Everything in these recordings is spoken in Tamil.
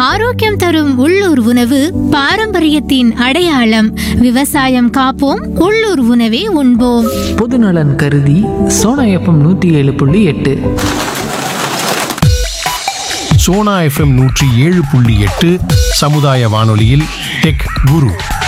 ஆரோக்கியம் தரும் உள்ளூர் உணவு பாரம்பரியத்தின் அடையாளம் விவசாயம் காப்போம் உள்ளூர் உணவே உண்போம் பொதுநலன் கருதி சோனா எஃப்எம் நூற்றி ஏழு புள்ளி எட்டு சோனா எஃப்எம் நூற்றி ஏழு புள்ளி எட்டு சமுதாய வானொலியில் டெக் குரு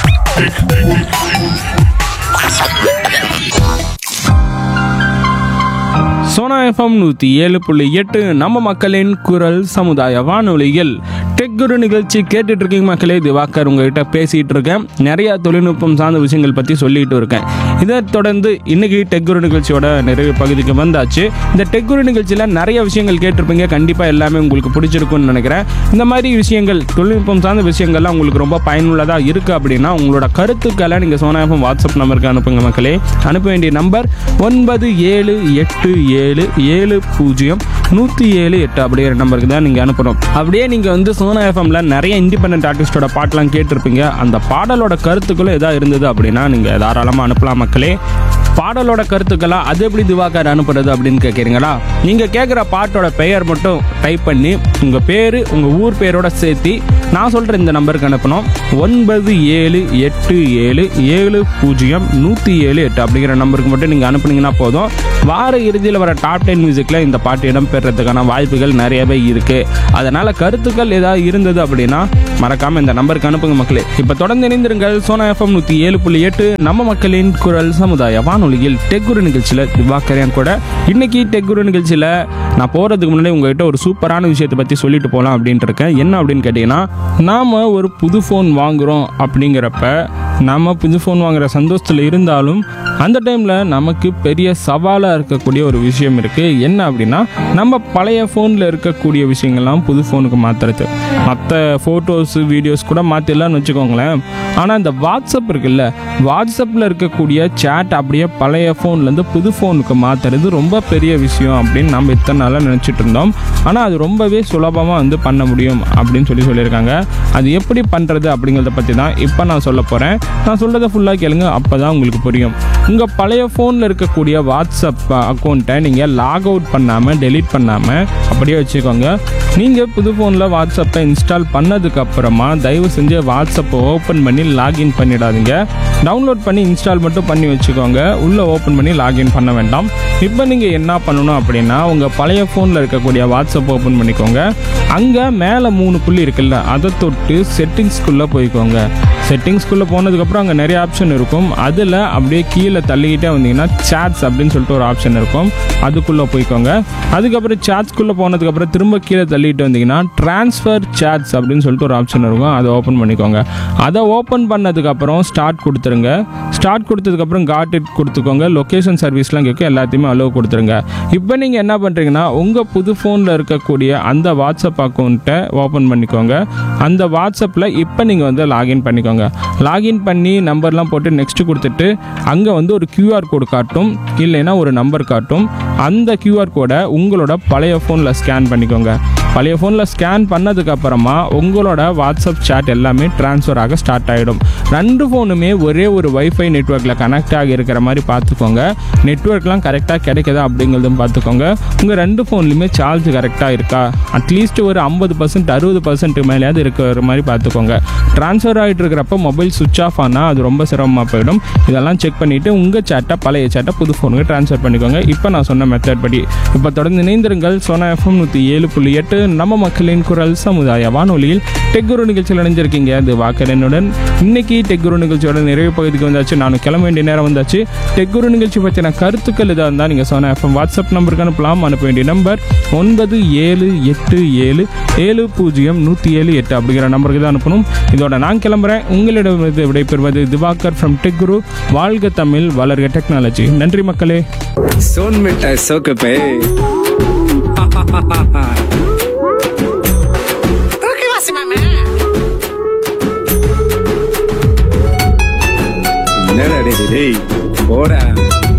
சோனா எஃப்எம் நூற்றி ஏழு புள்ளி எட்டு நம்ம மக்களின் குரல் சமுதாய வானொலியில் டெக் குரு நிகழ்ச்சி கேட்டுட்டு இருக்கீங்க மக்களே திவாகர் உங்ககிட்ட பேசிகிட்டு இருக்கேன் நிறைய தொழில்நுட்பம் சார்ந்த விஷயங்கள் பற்றி சொல்லிட்டு இருக்கேன் இதை தொடர்ந்து இன்னைக்கு டெக் குரு நிகழ்ச்சியோட நிறைவு பகுதிக்கு வந்தாச்சு இந்த டெக் குரு நிகழ்ச்சியில் நிறைய விஷயங்கள் கேட்டிருப்பீங்க கண்டிப்பாக எல்லாமே உங்களுக்கு பிடிச்சிருக்கும்னு நினைக்கிறேன் இந்த மாதிரி விஷயங்கள் தொழில்நுட்பம் சார்ந்த விஷயங்கள்லாம் உங்களுக்கு ரொம்ப பயனுள்ளதாக இருக்குது அப்படின்னா உங்களோட கருத்துக்களை நீங்கள் சோனா எஃப்எம் வாட்ஸ்அப் நம்பருக்கு அனுப்புங்க மக்களே அனுப்ப வேண்டிய நம்பர் ஒன்பது ஏழு எட்டு ஏழு ஏழு பூஜ்ஜியம் நூற்றி ஏழு எட்டு அப்படிங்கிற நம்பருக்கு தான் நீங்கள் அனுப்பணும் அப்படியே நீங்கள் வந்து சோனா எஃப்எம்ல நிறைய இண்டிபெண்டன்ட் ஆர்டிஸ்டோட பாட்டெலாம் கேட்டிருப்பீங்க அந்த பாடலோட கருத்துக்களும் எதாவது இருந்தது அப்படின்னா நீங்கள் தாராளமாக அனுப்பலாம் மக்களே பாடலோட கருத்துக்களா அது எப்படி திவாகர் அனுப்புறது அப்படின்னு கேட்குறீங்களா நீங்கள் கேட்குற பாட்டோட பெயர் மட்டும் டைப் பண்ணி உங்கள் பேர் உங்கள் ஊர் பேரோட சேர்த்து நான் சொல்கிற இந்த நம்பருக்கு அனுப்பணும் ஒன்பது ஏழு எட்டு ஏழு ஏழு பூஜ்ஜியம் நூற்றி ஏழு எட்டு அப்படிங்கிற நம்பருக்கு மட்டும் நீங்கள் அனுப்புனீங்கன்னா போதும் வார இறுதியில் வர டாப் டென் மியூசிக்கில் இந்த பாட்டு இடம்பெறதுக்கான வாய்ப்புகள் நிறையவே இருக்குது அதனால் கருத்துக்கள் ஏதாவது இருந்தது அப்படின்னா மறக்காமல் இந்த நம்பருக்கு அனுப்புங்க மக்களே இப்போ தொடர்ந்து இணைந்திருங்கள் சோனா எஃப்எம் நூற்றி ஏழு புள்ளி எட்டு நம்ம மக்களின் குரல் சமுதாய வானொலியில் டெக்குரு நிகழ்ச்சியில் திவாக்கரையன் கூட இன்னைக்கு டெக்குரு நிகழ்ச்சியில் நான் போகிறதுக்கு முன்னாடி உங்ககிட்ட ஒரு சூப்பரான விஷயத்தை பற்றி சொல்லிட்டு போகலாம் அப்படின்ட்டு இருக்கேன் என்ன அப்படின்னு கேட்டிங்கன்னா நாம் ஒரு புது ஃபோன் வாங்குகிறோம் அப்படிங்கிறப்ப நம்ம புது ஃபோன் வாங்குற சந்தோஷத்தில் இருந்தாலும் அந்த டைமில் நமக்கு பெரிய சவாலாக இருக்கக்கூடிய ஒரு விஷயம் இருக்குது என்ன அப்படின்னா நம்ம பழைய ஃபோனில் இருக்கக்கூடிய விஷயங்கள்லாம் புது ஃபோனுக்கு மாற்றுறது மற்ற ஃபோட்டோஸ் வீடியோஸ் கூட மாற்றிடலாம்னு வச்சுக்கோங்களேன் ஆனால் இந்த வாட்ஸ்அப் இருக்குல்ல வாட்ஸ்அப்பில் இருக்கக்கூடிய சேட் அப்படியே பழைய ஃபோன்லேருந்து புது ஃபோனுக்கு மாற்றுறது ரொம்ப பெரிய விஷயம் அப்படின்னு நம்ம இத்தனை நாளாக நினச்சிட்டு இருந்தோம் ஆனால் அது ரொம்பவே சுலபமாக வந்து பண்ண முடியும் அப்படின்னு சொல்லி சொல்லியிருக்காங்க அது எப்படி பண்ணுறது அப்படிங்கிறத பற்றி தான் இப்போ நான் சொல்ல போகிறேன் நான் சொல்கிறத ஃபுல்லாக கேளுங்க அப்போ தான் உங்களுக்கு புரியும் உங்கள் பழைய ஃபோனில் இருக்கக்கூடிய வாட்ஸ்அப் அக்கௌண்ட்டை நீங்கள் லாக் அவுட் பண்ணாமல் டெலீட் பண்ணாமல் அப்படியே வச்சுக்கோங்க நீங்கள் புது ஃபோனில் வாட்ஸ்அப்பை இன்ஸ்டால் பண்ணதுக்கப்புறமா தயவு செஞ்சு வாட்ஸ்அப்பை ஓப்பன் பண்ணி லாகின் பண்ணிடாதீங்க டவுன்லோட் பண்ணி இன்ஸ்டால் மட்டும் பண்ணி வச்சுக்கோங்க உள்ளே ஓப்பன் பண்ணி லாகின் பண்ண வேண்டாம் இப்போ நீங்கள் என்ன பண்ணணும் அப்படின்னா உங்கள் பழைய ஃபோனில் இருக்கக்கூடிய வாட்ஸ்அப் ஓப்பன் பண்ணிக்கோங்க அங்கே மேலே மூணு புள்ளி இருக்குல்ல அதை தொட்டு செட்டிங்ஸ்குள்ளே போய்க்கோங்க செட்டிங்ஸ்குள்ளே போனதுக்கப்புறம் அங்கே நிறைய ஆப்ஷன் இருக்கும் அதில் அப்படியே கீழே தள்ளிக்கிட்டே வந்தீங்கன்னா சேட்ஸ் அப்படின்னு சொல்லிட்டு ஒரு ஆப்ஷன் இருக்கும் அதுக்குள்ளே போய்க்கோங்க அதுக்கப்புறம் சேட்ஸ்குள்ளே போனதுக்கப்புறம் திரும்ப கீழே தள்ளிட்டு வந்தீங்கன்னா ட்ரான்ஸ்ஃபர் சேட்ஸ் அப்படின்னு சொல்லிட்டு ஒரு ஆப்ஷன் இருக்கும் அதை ஓப்பன் பண்ணிக்கோங்க அதை ஓப்பன் பண்ணதுக்கப்புறம் ஸ்டார்ட் கொடுத்துருங்க ஸ்டார்ட் கொடுத்ததுக்கப்புறம் காட் இட் கொடுத்துக்கோங்க லொக்கேஷன் சர்வீஸ்லாம் கேட்க எல்லாத்தையுமே அலோவ் கொடுத்துருங்க இப்போ நீங்கள் என்ன பண்ணுறீங்கன்னா உங்கள் புது ஃபோனில் இருக்கக்கூடிய அந்த வாட்ஸ்அப் அக்கௌண்ட்டை ஓப்பன் பண்ணிக்கோங்க அந்த வாட்ஸ்அப்பில் இப்போ நீங்கள் வந்து லாகின் பண்ணிக்கோங்க லாகின் பண்ணி நம்பர்லாம் போட்டு நெக்ஸ்ட் கொடுத்துட்டு அங்கே வந்து ஒரு கியூஆர் கோடு காட்டும் இல்லைன்னா ஒரு நம்பர் காட்டும் அந்த கியூஆர் கோடை உங்களோட பழைய ஃபோனில் ஸ்கேன் பண்ணிக்கோங்க பழைய ஃபோனில் ஸ்கேன் பண்ணதுக்கப்புறமா உங்களோட வாட்ஸ்அப் chat எல்லாமே ட்ரான்ஸ்ஃபர் ஆக ஸ்டார்ட் ஆகிடும் ரெண்டு ஃபோனுமே ஒரே ஒரு வைஃபை நெட்ஒர்க்கில் கனெக்ட் ஆகி இருக்கிற மாதிரி பார்த்துக்கோங்க நெட்ஒர்க்லாம் கரெக்டாக கிடைக்குதா அப்படிங்கிறதும் பார்த்துக்கோங்க உங்கள் ரெண்டு ஃபோன்லையுமே சார்ஜ் கரெக்டாக இருக்கா அட்லீஸ்ட் ஒரு ஐம்பது பர்சன்ட் அறுபது பர்சன்ட் மேலேயாவது இருக்கிற மாதிரி பார்த்துக்கோங்க ட்ரான்ஸ்ஃபர் ஆகிட்டு இருக்கிறப்ப மொபைல் சுவிச் ஆஃப் ஆனால் அது ரொம்ப சிரமமாக போயிடும் இதெல்லாம் செக் பண்ணிவிட்டு உங்கள் சேட்டை பழைய சேட்டை புது ஃபோனுக்கு ட்ரான்ஸ்ஃபர் பண்ணிக்கோங்க இப்போ நான் சொன்ன மெத்தட் படி இப்போ தொடர்ந்து இணைந்திருங்கள் சோனா எஃப்எம் நூற்றி ஏழு புள்ளி எட்டு நம்ம மக்களின் குரல் சமுதாய வானொலியில் டெக்குரு நிகழ்ச்சியில் இணைஞ்சிருக்கீங்க அது வாக்கரனுடன் இன்னைக்கு டெக்குரு நிகழ்ச்சியோட நிறைவு பகுதிக்கு வந்தாச்சு நானும் கிளம்ப வேண்டிய நேரம் வந்தாச்சு டெக்குரு நிகழ்ச்சி பற்றின கருத்துக்கள் இதாக இருந்தால் நீங்கள் சோனா எஃப்எம் வாட்ஸ்அப் நம்பருக்கு அனுப்பலாம் அனுப்ப வேண்டிய நம்பர் ஒன்பது ஏழு எட்டு ஏழு ஏழு பூஜ்ஜியம் நூற்றி ஏழு எட்டு அப்படிங்கிற நம்பருக்கு தான் அனுப்பணும் இதோட நான் கிளம்புறேன் உங்களிடமிருந்து விடைபெறுவது திவாகர் ஃப்ரம் டெக்குரு வாழ்க தமிழ் வளர்க டெக்னாலஜி நன்றி மக்களே सोन मिठाई सोक पे என்னடா டேய், டேய் போடா